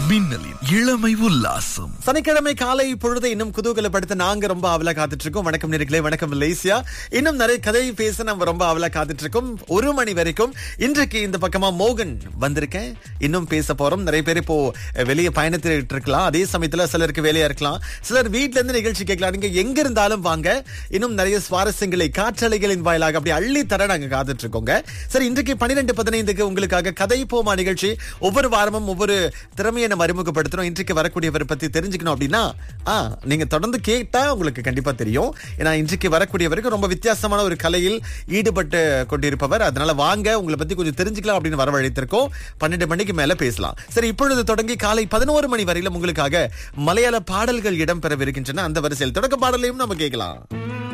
மின்னலின் இளமை உல்லாசம் சனிக்கிழமை காலை பொழுதை இன்னும் குதூகலப்படுத்த நாங்க ரொம்ப ஆவலா காத்துட்டு இருக்கோம் வணக்கம் நேர்களே வணக்கம் லேசியா இன்னும் நிறைய கதை பேச நம்ம ரொம்ப ஆவலா காத்துட்டு இருக்கோம் ஒரு மணி வரைக்கும் இன்றைக்கு இந்த பக்கமா மோகன் வந்திருக்கேன் இன்னும் பேச போறோம் நிறைய பேர் இப்போ வெளியே பயணத்திட்டு இருக்கலாம் அதே சமயத்துல சிலருக்கு வேலையா இருக்கலாம் சிலர் வீட்ல இருந்து நிகழ்ச்சி கேட்கலாம் நீங்க எங்க இருந்தாலும் வாங்க இன்னும் நிறைய சுவாரஸ்யங்களை காற்றலைகளின் வாயிலாக அப்படி அள்ளி தர நாங்க காத்துட்டு இருக்கோங்க சரி இன்றைக்கு பன்னிரெண்டு பதினைந்துக்கு உங்களுக்காக கதை போமா நிகழ்ச்சி ஒவ்வொரு வாரமும் ஒவ்வொரு திறமையை நம்ம அறிமுகப்படுத்துறோம் இன்றைக்கு வரக்கூடியவரை பத்தி தெரிஞ்சுக்கணும் அப்படின்னா ஆ நீங்க தொடர்ந்து கேட்டா உங்களுக்கு கண்டிப்பா தெரியும் ஏன்னா இன்றைக்கு வரக்கூடியவருக்கு ரொம்ப வித்தியாசமான ஒரு கலையில் ஈடுபட்டு கொண்டிருப்பவர் அதனால வாங்க உங்களை பத்தி கொஞ்சம் தெரிஞ்சுக்கலாம் அப்படின்னு வரவழைத்திருக்கோம் பன்னெண்டு மணிக்கு மேல பேசலாம் சரி இப்பொழுது தொடங்கி காலை பதினோரு மணி வரையிலும் உங்களுக்காக மலையாள பாடல்கள் இடம்பெறவிருக்கின்றன அந்த வரிசையில் தொடக்க பாடலையும் நம்ம கேட்கலாம்